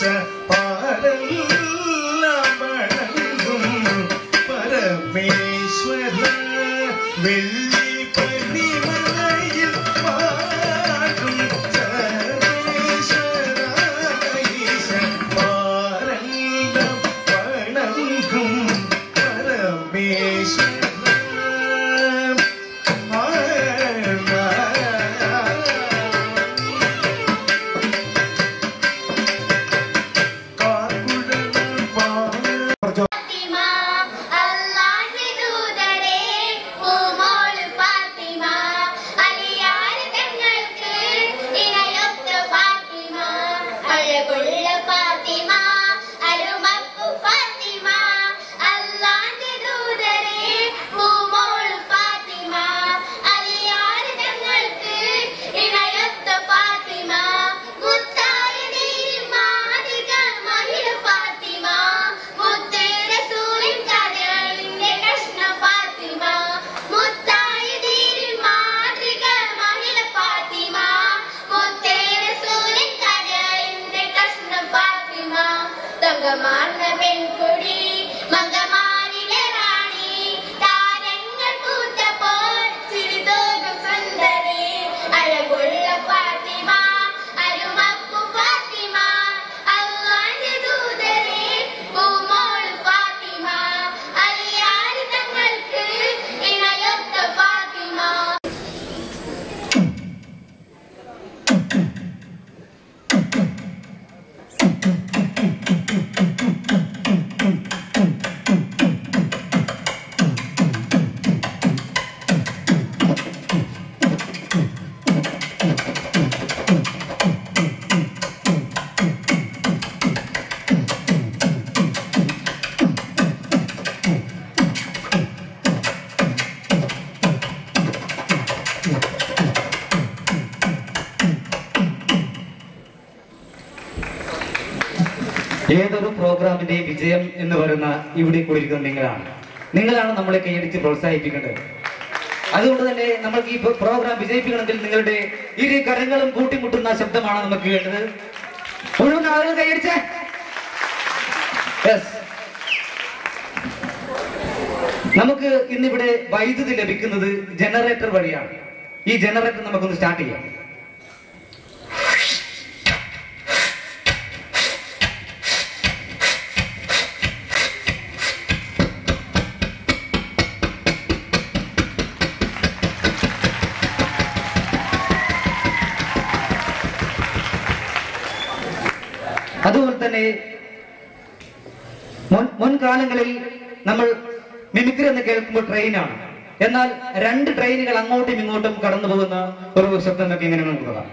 പാരെല്ലാം വണങ്ങും പരമേശ്വര വെള്ളി പനിമലയിൽ പാടും സർവേശ്വര ഈശ പാരെല്ലാം വണങ്ങും പരമേശ്വര ഫാത്തിമ അല്ലാഹി ദൂതരേ പൂമോള് ഫാത്തിമ അലിയാർ തങ്ങൾക്ക് ഇണയൊത്ത ഫാത്തിമ അഴകുള്ള ഫാത്തിമ അരുമപ്പു ഫാത്തിമ അല്ലാഹി ദൂതരേ പൂമോള് ഫാത്തിമ അലിയാർ തങ്ങൾക്ക് ഇണയൊത്ത ഫാത്തിമ മുത്തായ നീമാതിക മഹിള ഫാത്തിമ മുത്ത് റസൂലിൻ കരളിന്റെ കഷ്ണ ഫാത്തിമ മുത്തായ ധീരിൻ മാതൃക മഹിള ഫാത്തിമ മുത്ത് റസൂലിൻ കരളിന്റെ കഷ്ണ ഫാത്തിമ തങ്കമാർന്ന പെൺകുടി മങ്കമാരിലെ റാണി താരങ്ങൾ പൂത്തപ്പോൾ ചിരിതോകും സുന്ദരി അഴകുള്ള ഫാത്തിമ അരുമപ്പു ഫാത്തിമ അള്ളാന്റെ ദൂതരെ പൂമോള് ഫാത്തിമ അലിയാർ തങ്ങൾക്ക് ഇണയൊത്ത ഫാത്തിമ ഏതൊരു പ്രോഗ്രാമിന്റെ വിജയം എന്ന് പറയുന്ന ഇവിടെ കൂടിയിരിക്കുന്ന നിങ്ങളാണ് നിങ്ങളാണ് നമ്മളെ കൈയടിച്ച് പ്രോത്സാഹിപ്പിക്കേണ്ടത് അതുകൊണ്ട് തന്നെ നമ്മൾക്ക് ഈ പ്രോഗ്രാം വിജയിപ്പിക്കണമെങ്കിൽ നിങ്ങളുടെ ഇരു കരങ്ങളും കൂട്ടിമുട്ടുന്ന ശബ്ദമാണ് നമുക്ക് വേണ്ടത് മുഴുവൻ ആളുകൾ കൈയടിച്ചേ യെസ് നമുക്ക് ഇന്നിവിടെ വൈദ്യുതി ലഭിക്കുന്നത് ജനറേറ്റർ വഴിയാണ് ഈ ജനറേറ്റർ നമുക്കൊന്ന് സ്റ്റാർട്ട് ചെയ്യാം അതുപോലെ തന്നെ മുൻ മുൻകാലങ്ങളിൽ നമ്മൾ മിമിക്രി എന്ന് കേൾക്കുമ്പോൾ ട്രെയിനാണ് എന്നാൽ രണ്ട് ട്രെയിനുകൾ അങ്ങോട്ടും ഇങ്ങോട്ടും കടന്നു പോകുന്ന ഒരു ശബ്ദം നമുക്ക് ഇങ്ങനെ നോക്കുക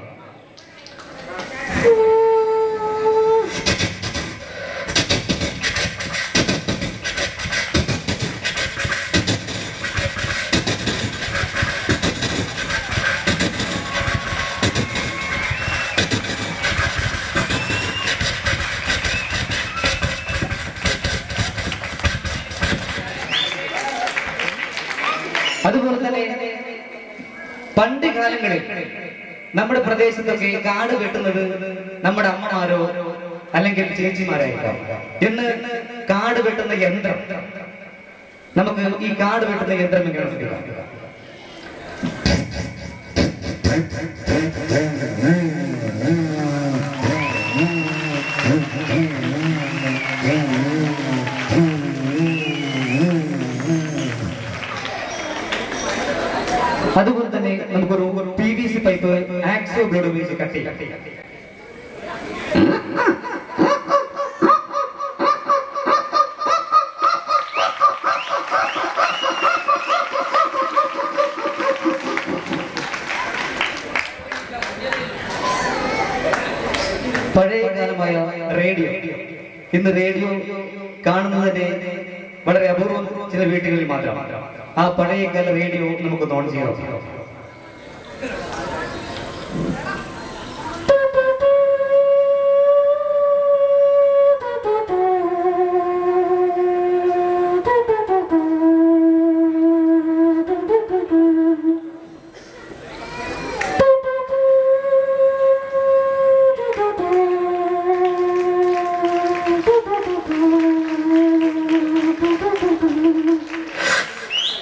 അതുപോലെ തന്നെ പണ്ട് കാലങ്ങളിൽ നമ്മുടെ പ്രദേശത്തൊക്കെ കാട് വെട്ടുന്നത് നമ്മുടെ അമ്മമാരോ അല്ലെങ്കിൽ ചേച്ചിമാരായിരിക്കാം ഇന്ന് കാട് വെട്ടുന്ന യന്ത്രം നമുക്ക് ഈ കാട് വെട്ടുന്ന യന്ത്രം എങ്ങനെ ശ്രദ്ധിക്കാം അതുപോലെ തന്നെ നമുക്കൊരു P V C pipe hacksaw blade ഉപയോഗിച്ച് കട്ട് ചെയ്യാം പഴയ കാലമായ റേഡിയോ ഇന്ന് റേഡിയോ കാണുന്നതിന്റെ വളരെ അപൂർവം ചില വീട്ടുകളിൽ മാത്രം ആ പഴയ കാല റേഡിയോ നമുക്ക് ഓൺ ചെയ്യാം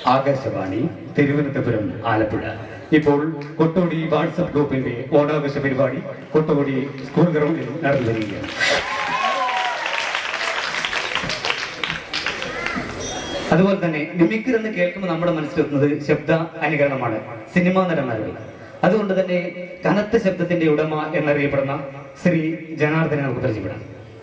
ആകാശവാണി തിരുവനന്തപുരം ആലപ്പുഴ ഇപ്പോൾ കൊട്ടോടി വാട്സപ്പ് ഗ്രൂപ്പിന്റെ ഓണാഘോഷ പരിപാടി കൊട്ടോടി സ്കൂൾ ഗ്രൗണ്ടിൽ നടന്നു വരികയാണ് അതുപോലെ തന്നെ മിമിക്രി എന്ന് കേൾക്കുമ്പോൾ നമ്മുടെ മനസ്സിലെത്തുന്നത് ശബ്ദ അനുകരണമാണ് സിനിമാ നടന്മാരുടെ അതുകൊണ്ട് തന്നെ കനത്ത ശബ്ദത്തിന്റെ ഉടമ എന്നറിയപ്പെടുന്ന ശ്രീ ജനാർദ്ദനെ നമുക്ക് പരിചയപ്പെടാം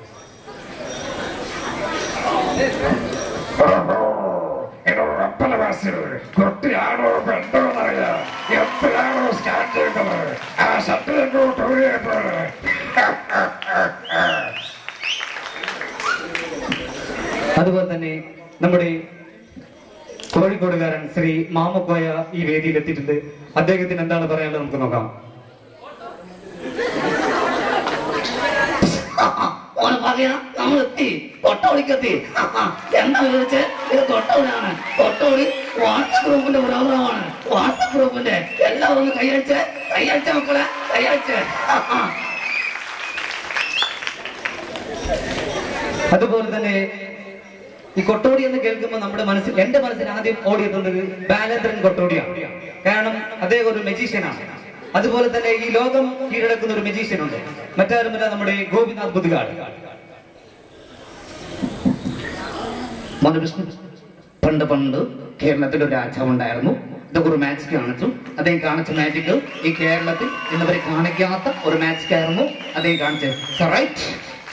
എന്നോട് അമ്പലവാസികൾ കുട്ടിയാണോ പെണ്ണോന്നറിയാം എപ്പോഴാണോ സ്റ്റാർട്ട് ചെയ്യുന്നത് ആ ശബ്ദം എങ്ങോട്ട് ഒഴിയപ്പോൾ അതുപോലെ തന്നെ നമ്മുടെ കോഴിക്കോടുകാരൻ ശ്രീ മാമക്കോയ ഈ വേദിയിൽ എത്തിയിട്ടുണ്ട് അദ്ദേഹത്തിന് എന്താണ് പറയാനുള്ളത് നമുക്ക് നോക്കാം ഓന് പറയാം നമ്മൾ എത്തി തൊട്ടോളിക്കെത്തി എന്താ വിളിച്ച് ഇത് തൊട്ടോളിയാണ് തൊട്ടോളി വാട്സപ്പ് ഗ്രൂപ്പിന്റെ പ്രോഗ്രാമാണ് വാട്സപ്പ് ഗ്രൂപ്പിന്റെ എല്ലാവരും ഒന്ന് കൈയടിച്ച് കൈയടിച്ച മക്കളെ കൈയടിച്ച് അതുപോലെ തന്നെ ഈ കൊട്ടോടി എന്ന് കേൾക്കുമ്പോൾ നമ്മുടെ മനസ്സിൽ എന്റെ മനസ്സിൽ ആദ്യം ഓടിയെത്തുന്നത് ബാലേന്ദ്രൻ കൊട്ടോടിയാണ് കാരണം അദ്ദേഹം ഒരു മെജീഷ്യനാണ് അതുപോലെ തന്നെ ഈ ലോകം കീഴടക്കുന്ന ഒരു മെജീഷ്യൻ ഉണ്ട് മറ്റാരുമല്ല നമ്മുടെ ഗോപിനാഥ് ബുദ്ധികാട് മോനെ വിഷ്ണു പണ്ട് പണ്ട് കേരളത്തിൽ ഒരു രാജാവ് ഉണ്ടായിരുന്നു ഇതൊക്കെ ഒരു മാജിക് കാണിച്ചു അദ്ദേഹം കാണിച്ച മാജിക് ഈ കേരളത്തിൽ ഇന്നവരെ കാണിക്കാത്ത ഒരു മാജിക് ആയിരുന്നു അദ്ദേഹം കാണിച്ചത് റൈറ്റ്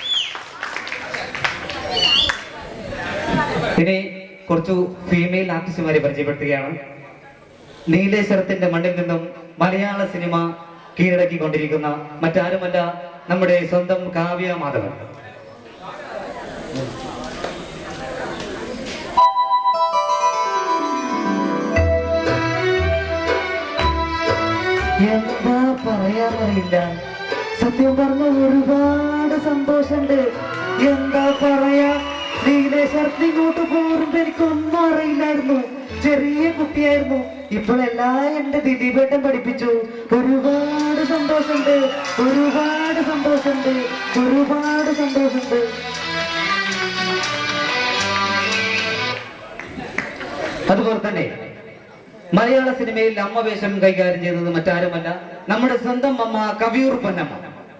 ഇനി കുറച്ചു ഫീമെയിൽ ആർട്ടിസ്റ്റുമാരെ പരിചയപ്പെടുത്തുകയാണ് നീലേശ്വരത്തിന്റെ മണ്ണിൽ നിന്നും മലയാള സിനിമ കീഴടക്കിക്കൊണ്ടിരിക്കുന്ന മറ്റാരുമല്ല നമ്മുടെ സ്വന്തം കാവ്യ മാധവൻ എന്താ പറയാറിയില്ല സത്യം പറഞ്ഞ ഒരുപാട് സന്തോഷമുണ്ട് എന്താ പറയാ നീലേശ്വരത്തിന് ഇങ്ങോട്ട് പോരുമ്പോ എനിക്കൊന്നും അറിയില്ലായിരുന്നു ചെറിയ കുട്ടിയായിരുന്നു ഇപ്പോഴെല്ലാം എന്റെ ദിലീപേട്ടൻ പഠിപ്പിച്ചു ഒരുപാട് സന്തോഷമുണ്ട് ഒരുപാട് സന്തോഷമുണ്ട് ഒരുപാട് സന്തോഷമുണ്ട് അതുപോലെ തന്നെ മലയാള സിനിമയിൽ അമ്മ വേഷം കൈകാര്യം ചെയ്തത് മറ്റാരുമല്ല നമ്മുടെ സ്വന്തം അമ്മ കവിയൂർ പൊന്നമ്മ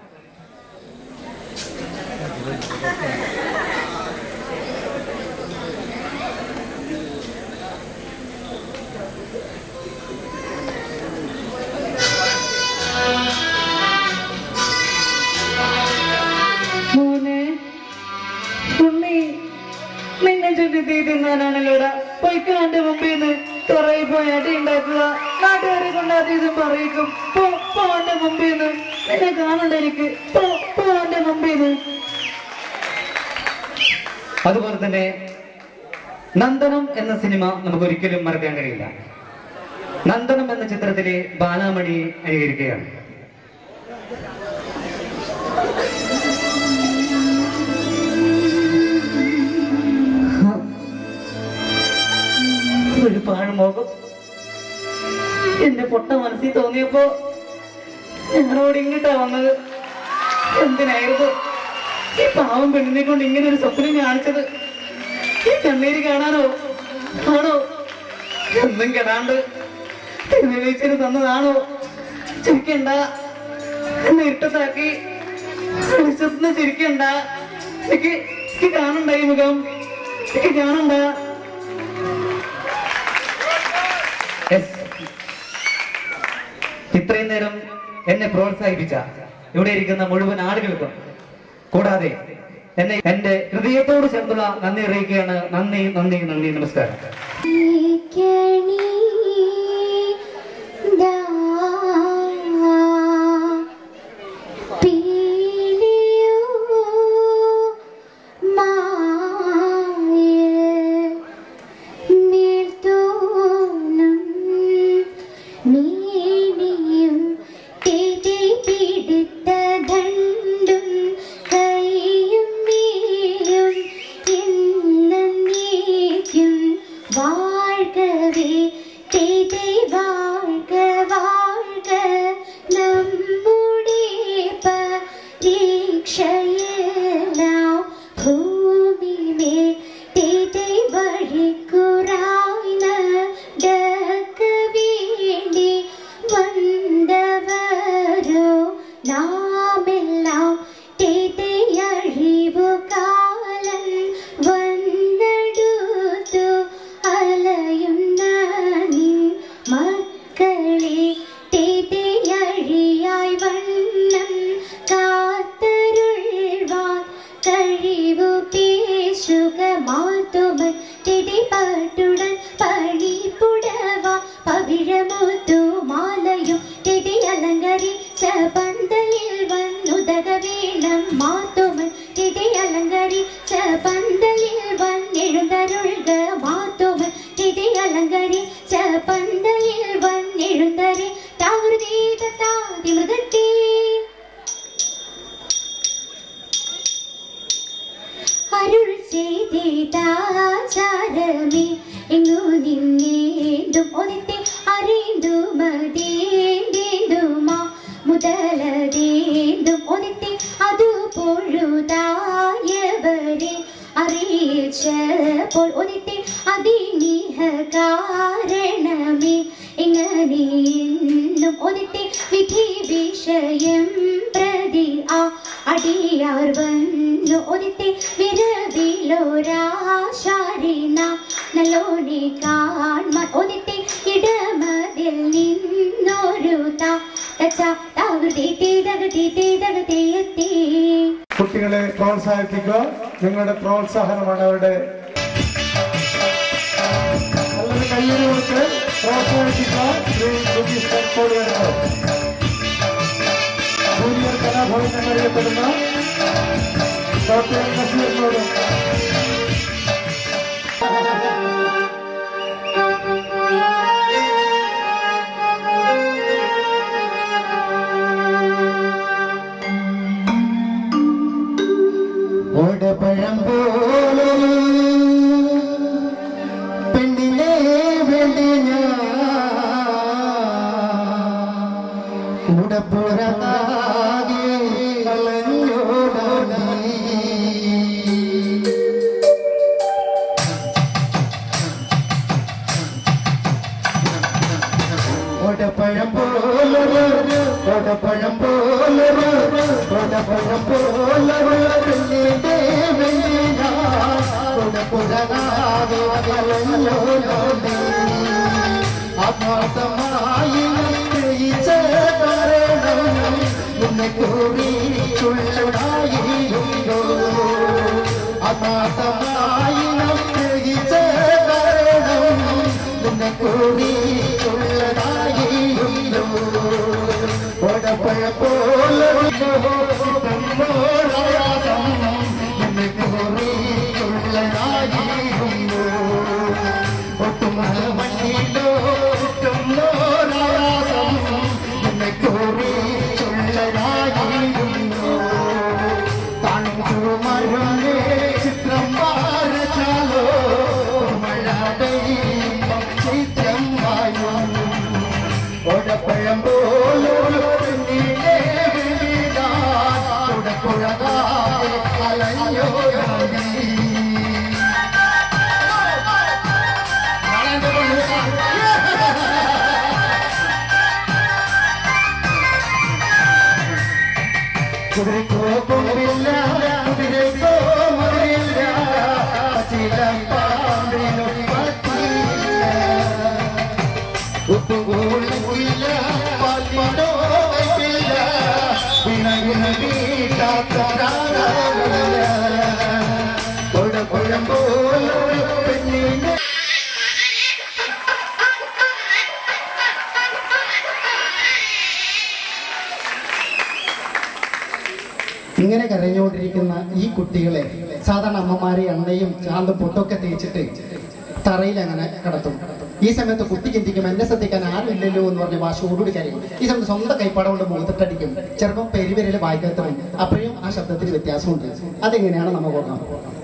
മോനെ ഉണ്ണി നിന്നെ ചൊല്ലി തീ തിന്നാനാണല്ലോടാ പൊയ്ക്കാന്റെ മുമ്പിൽ നിന്ന് തുറയിൽ പോയി അടി ഉണ്ടാക്കുക നാട്ടുകാരെ കൊണ്ട് അത് ഇതും പറയിക്കും പോ പോന്റെ മുമ്പിൽ നിന്ന് നിന്നെ കാണണ്ട എനിക്ക് പോ പോന്റെ മുമ്പിൽ നിന്ന് അതുപോലെ തന്നെ നന്ദനം എന്ന സിനിമ നമുക്ക് ഒരിക്കലും മറക്കാൻ കഴിയില്ല നന്ദനം എന്ന ചിത്രത്തിലെ ബാലാമണി അനുകരിക്കുകയാണ് ഒരു പാഴ്മോകം എന്റെ പൊട്ട മനസ്സിൽ തോന്നിയപ്പോ ഞങ്ങളോട് ഇങ്ങോട്ടാ വന്നത് എന്തിനായിരുന്നു ഈ പാവം പെണ്ണിനെ കൊണ്ട് ഇങ്ങനെ ഒരു സ്വപ്നം കാണിച്ചത് ഈ കണ്ണീര് കാണാനോ ആണോ ഒന്നും കെടാണ്ട് തിരുനെല്ലിച്ചിന് തന്നതാണോ ചിരിക്കണ്ട എന്നെ ഇട്ടത്താക്കി വിശ്വസിന് ചിരിക്കണ്ട എനിക്ക് എനിക്ക് കാണണ്ട ഈ മുഖം എനിക്ക് കാണണ്ട Yes. ഇത്രയും നേരം എന്നെ പ്രോത്സാഹിപ്പിച്ച ഇവിടെ ഇരിക്കുന്ന മുഴുവൻ ആളുകൾക്കും കൂടാതെ എന്നെ എന്റെ ഹൃദയത്തോട് ചേർന്നുള്ള നന്ദി അറിയിക്കുകയാണ് നന്ദി നന്ദി നന്ദി നമസ്കാരം வாழ்கவே നാമെല്ലാം തെയ്യഴിവു കാലം വന്നെടുത്തു അലയുന്ന നിൻ മക്കളെ തെയ്യഴിയായി വണ്ണം കാത്തരുൾവാൻ കഴിവു പേശുക മാത്തുമൻ തിടിപാട്ടുടൻ പണിപ്പുടവ പവിഴമുത്തു മാലയും തിടി അലങ്കരിച്ച പന്തലിൽ വന്നുതക വേണം മാത്തുമൻ തിടി അലങ്കരിച്ച പന്തലിൽ വന്നെഴുന്തരുൾക മാത്തുമൻ തിടി അലങ്കരിച്ച പന്തലിൽ വന്നെഴുന്തരി താവൃതീ താതി മൃഗത്തേ അരുൾ ചെയ്താചാരമേ എങ്ങു നിന്നേണ്ടും ഒന്നിത്തെ അറിന്തു മതേണ്ടുമാ മുതലതേണ്ടും ഒന്നിത്തെ അതു പൊഴുതായവരെ അറിയിച്ചപ്പോൾ ഒന്നിത്തെ അതിനിഹ കാരണമേ എങ്ങനെയെന്നും ഒന്നിത്തെ വിധി വിഷയം പ്രതി ആ അടിയാർ വന്നു ഒന്നിത്തെ വിരവിലോരാശാരിന നല്ലോണി കാൺമ ഒന്നിത്തെ ഇടമതിൽ നിന്നൊരു താ താകൃതി തേതകതി തേതകതി എത്തി കുട്ടികളെ പ്രോത്സാഹിപ്പിക്കുക നിങ്ങളുടെ പ്രോത്സാഹനമാണ് അവരുടെ നല്ലൊരു കയ്യടി കൊടുത്ത് പ്രോത്സാഹിപ്പിക്കുക ശ്രീ സുധീഷ് കർക്കോളിയാണ് ജൂനിയർ കലാഭവൻ എന്നറിയപ്പെടുന്ന ഡോക്ടർ നസീറിനോട് ഓടപ്പഴം പോലെ പെണ്ണിനെ വേണ്ടി ഞാൻ കൂടപ്പുറത്താകെ കളഞ്ഞോടീ ഓടപ്പഴം പോലൊരു ഓടപ്പഴം പോലൊരു ഓടപ്പഴം പോലൊരു പെണ്ണിന്റെ വെള്ളിന ഓടപ്പുഴകാകെ കളഞ്ഞോടീ ആത്മാർത്ഥമായി ഗ്രഹിച്ച കാരണം നിന്നെ കൂറിച്ചുള്ളതായിരുന്നോ ആത്മാർത്ഥമായി ഗ്രഹിച്ച കാരണം നിന്നെ കൂറിച്ചുള്ളതായിരുന്നോ ഓടപ്പഴ പോലെ നിന്നെ കൂറിച്ചുള്ളതായിരുന്നു ഒട്ടുമല മണ്ണിലോ ഒട്ടുന്നോരാസം എന്നെ കോറിച്ചുള്ളതായിരുന്നു താണു മഴമേ ചിത്രം വരച്ചാലോ മഴ പെയ്യുമ്പം ചിത്രം വായും ഒടപ്പഴം പോലൊരു പെണ്ണിനെ വിടാൻ കുടപ്പുഴകാതെ അലഞ്ഞോ കുതിരക്കോ കൊമ്പില്ല കുതിരക്കോ മുറിയില്ല ചില പാമ്പിനു പറ്റില്ല ഉപ്പുകൂളില്ല പാലിനോ വയ്ക്കില്ല പിണകിന വീട്ടാത്ത കുഴപ്പഴം പോലൊരു പെണ്ണിനെ ഇങ്ങനെ കരഞ്ഞുകൊണ്ടിരിക്കുന്ന ഈ കുട്ടികളെ സാധാരണ അമ്മമാരെ എണ്ണയും ചാന്തും പൊട്ടൊക്കെ തേച്ചിട്ട് തറയിൽ അങ്ങനെ കടത്തും ഈ സമയത്ത് കുട്ടി ചിന്തിക്കും എന്നെ ശ്രദ്ധിക്കാൻ ആരുമില്ലല്ലോ എന്ന് പറഞ്ഞ് വാശോടുകൂടി കരയും ഈ സമയത്ത് സ്വന്തം കൈപ്പാട കൊണ്ട് മുഖത്തിട്ടടിക്കും ചിലപ്പോൾ പെരുവിരൽ വായിക്കത്തും അപ്പോഴും ആ ശബ്ദത്തിന് വ്യത്യാസമുണ്ട് അതെങ്ങനെയാണ് നമ്മൾ നോക്കാം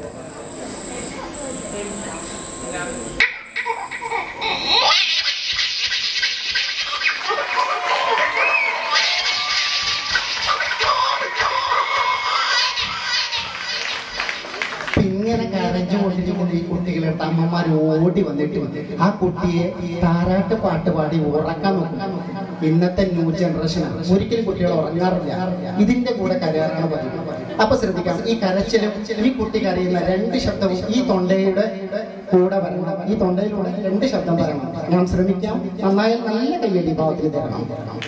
ഇങ്ങനെ കരഞ്ഞുകൊണ്ടിരിക്കുന്ന ഈ കുട്ടികളുടെ അമ്മമാർ ഓടി വന്നിട്ട് ആ കുട്ടിയെ താരാട്ട് പാട്ട് പാടി ഉറക്കാൻ നോക്കും ഇന്നത്തെ ന്യൂ ജനറേഷനാണ് ഒരിക്കലും കുട്ടികൾ ഉറങ്ങാറില്ല ഇതിന്റെ കൂടെ കരയാറാണ് പതിവ് അപ്പൊ ശ്രദ്ധിക്കാം ഈ കരച്ചിലും ഈ കുട്ടി കരയുന്ന രണ്ട് ശബ്ദവും ഈ തൊണ്ടയുടെ കൂടെ വരണം ഈ തൊണ്ടയിലൂടെ രണ്ട് ശബ്ദം പറയണം ഞാൻ ശ്രമിക്കാം നന്നായി നല്ല കയ്യടി ഭാവത്തിൽ തരണം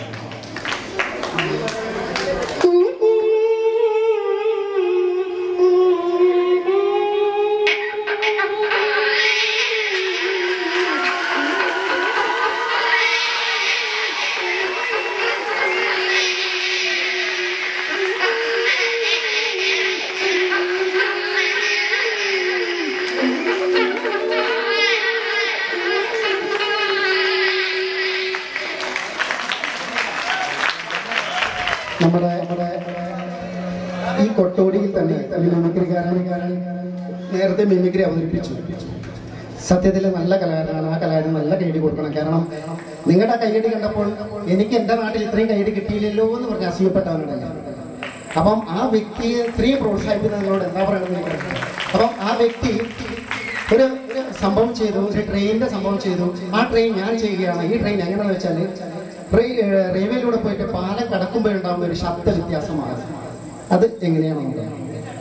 നമ്മുടെ നമ്മുടെ ഈ കൊട്ടോടിയിൽ തന്നെ ഈ മിമിക്രിക്കാരൻ നേരത്തെ മിമിക്രി അവതരിപ്പിച്ചു സത്യത്തിൽ നല്ല കലാകാരനാണ് ആ കലാകാരൻ നല്ല കൈയടി കൊടുക്കണം കാരണം നിങ്ങളുടെ കൈയടി കണ്ടപ്പോൾ എനിക്ക് എന്റെ നാട്ടിൽ ഇത്രയും കൈയടി കിട്ടിയില്ലല്ലോ എന്ന് പറഞ്ഞ് അസൂയപ്പെട്ടവനുണ്ടല്ലോ അപ്പം ആ വ്യക്തിയെ ഇത്രയും പ്രോത്സാഹിപ്പിക്കുന്നത് നിങ്ങളോട് എന്താ പറയണമെന്ന് എനിക്കറിയാം അപ്പം ആ വ്യക്തി ഒരു ഒരു സംഭവം ചെയ്തു ഒരു ട്രെയിനിന്റെ സംഭവം ചെയ്തു ആ ട്രെയിൻ ഞാൻ ചെയ്യുകയാണ് ഈ ട്രെയിൻ എങ്ങനെയാണെന്ന് വെച്ചാൽ റെയിൽവേയിലൂടെ പോയിട്ട് പാലം കടക്കുമ്പോഴുണ്ടാകുന്ന ഒരു ശബ്ദ വ്യത്യാസമാണ് അത് എങ്ങനെയാണ് നോക്കാം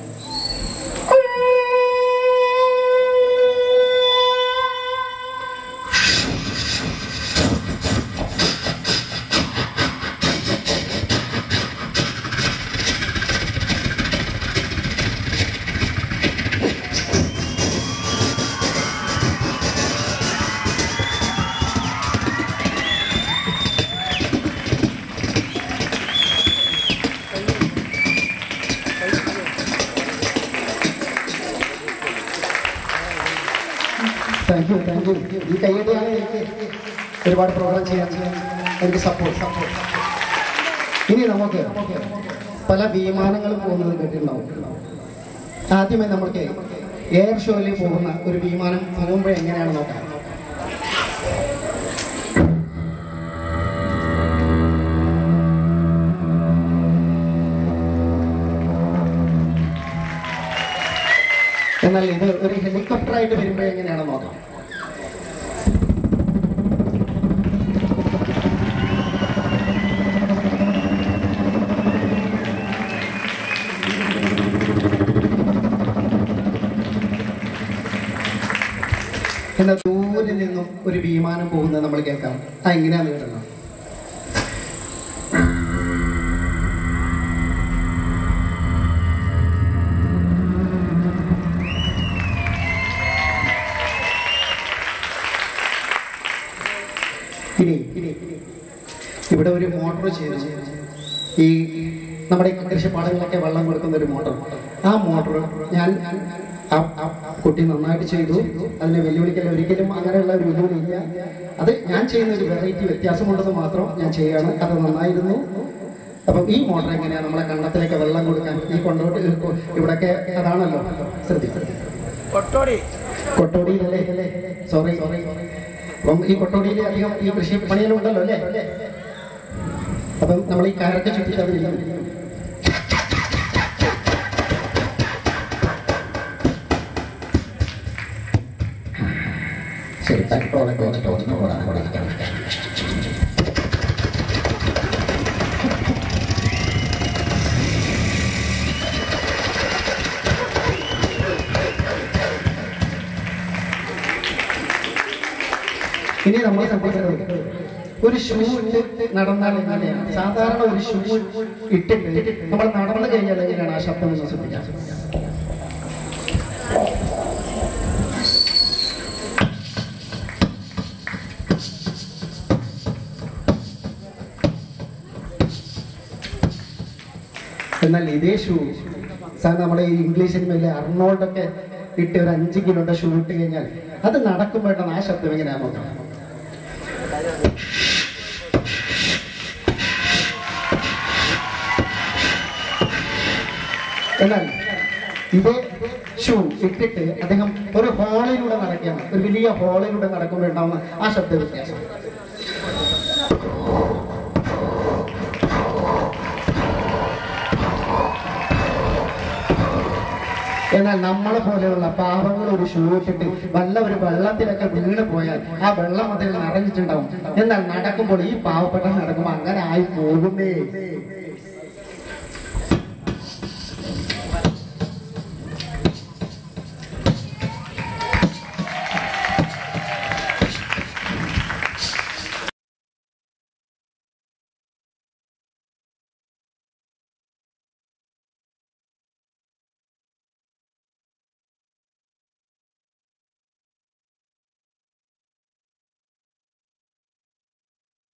താങ്ക് യു താങ്ക് യു ഈ കൈയടിയാണ് എനിക്ക് ഒരുപാട് പ്രോഗ്രാം ചെയ്യാൻ എനിക്ക് സപ്പോർട്ട് സപ്പോർട്ട് ഇനി നമുക്ക് പല വിമാനങ്ങളും പോകുന്നത് കേട്ടിട്ടുണ്ടാവും ആദ്യമേ നമുക്ക് എയർ ഷോയിൽ പോകുന്ന ഒരു വിമാനം പോകുമ്പോൾ എങ്ങനെയാണ് നോക്കാം എന്നാൽ ഇത് ഒരു ഹെലികോപ്റ്റർ ആയിട്ട് വരുമ്പോൾ എങ്ങനെയാണ് നോക്കാം എന്നാൽ ദൂരെ നിന്നും ഒരു വിമാനം പോകുന്നത് നമ്മൾ കേൾക്കാം ആ എങ്ങനെയാന്ന് കേട്ടല്ലോ ഇനി ഇനി ഇവിടെ ഒരു മോട്ടോർ ചെയ്തു ഈ നമ്മുടെ ഈ കൃഷിപ്പാടങ്ങളിലൊക്കെ വെള്ളം കൊടുക്കുന്ന ഒരു മോട്ടോർ ആ മോട്ടോർ ഞാൻ ആ- ആ- ആ കുട്ടി നന്നായിട്ട് ചെയ്തു അതിനെ വെല്ലുവിളിക്കൽ ഒരിക്കലും അങ്ങനെയുള്ള ഒരു വെല്ലുവിളിയില്ല അത് ഞാൻ ചെയ്യുന്ന ഒരു വെറൈറ്റി വ്യത്യാസമുണ്ടെന്ന് മാത്രം ഞാൻ ചെയ്യാണ് അത് നന്നായിരുന്നു അപ്പം ഈ മോട്ടർ എങ്ങനെയാണ് നമ്മളെ കണ്ടത്തിലേക്ക് വെള്ളം കൊടുക്കാൻ ഈ കൊണ്ടോട്ട് ഇവിടൊക്കെ അതാണല്ലോ ശ്രദ്ധിച്ചത് കൊട്ടോടിയിലല്ലേ സോറി സോറി അപ്പം ഈ കൊട്ടോടിയിൽ അധികം ഈ കൃഷി പണിയെല്ലാം ഉണ്ടല്ലോ അല്ലേ അപ്പം നമ്മൾ ഈ കയറൊക്കെ ചുറ്റിട്ട് അത് ഇരിക്കും ശരി പെട്രോളൊക്കെ വെച്ചിട്ട് ഒന്ന് ഓടാൻ ഓടിക്കാം ഇനി നമ്മൾ സംഭവിക്കുന്നത് ഒരു ഷൂ ഇട്ട് നടന്നാൽ എങ്ങനെയാണ് സാധാരണ ഒരു ഷൂ ഇട്ടിട്ട് നമ്മൾ നടന്നു കഴിഞ്ഞാൽ എങ്ങനെയാണ് ആ ശബ്ദം എന്ന് ശ്രദ്ധിക്കാം എന്നാൽ ഇതേ ഷൂ സാർ നമ്മുടെ ഈ ഇംഗ്ലീഷ് സിനിമയിലെ അർണോൾഡൊക്കെ ഇട്ട് ഒരു അഞ്ച് കിലോയുടെ ഷൂ ഇട്ട് കഴിഞ്ഞാൽ അത് നടക്കുമ്പോഴാണ് ആ ശബ്ദം എങ്ങനെയാണോ നോക്കാം എന്നാൽ ഇതേ ഷൂ ഇട്ടിട്ട് അദ്ദേഹം ഒരു ഹോളിലൂടെ നടക്കുകയാണ് ഒരു വലിയ ഹോളിലൂടെ നടക്കുമ്പോൾ ഉണ്ടാവുന്ന ആ ശബ്ദ വ്യത്യാസം എന്നാൽ നമ്മളെ പോലെയുള്ള പാവങ്ങൾ ഒരു ഷൂ ഇട്ടിട്ട് വല്ല ഒരു വെള്ളത്തിലൊക്കെ വീണ് പോയാൽ ആ വെള്ളം അതിൽ നിറഞ്ഞിട്ടുണ്ടാവും എന്നാൽ നടക്കുമ്പോൾ ഈ പാവപ്പെട്ട നടക്കുമ്പോൾ അങ്ങനെ ആയി പോകുന്നേ